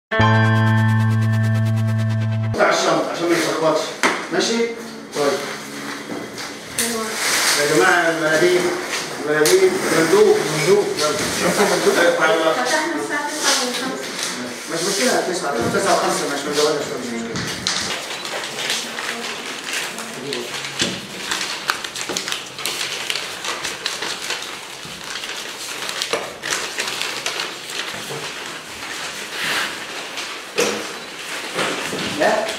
بتاع الشنطة عشان ما يتلخبطش ماشي؟ طيب يا جماعة المناديل المناديل مندوب مندوب يلا شوفوا مندوب على فتحنا الساعة 9 من 5 مش مشكلة 9 9 و5 مش مزودة شوية مش مشكلة لا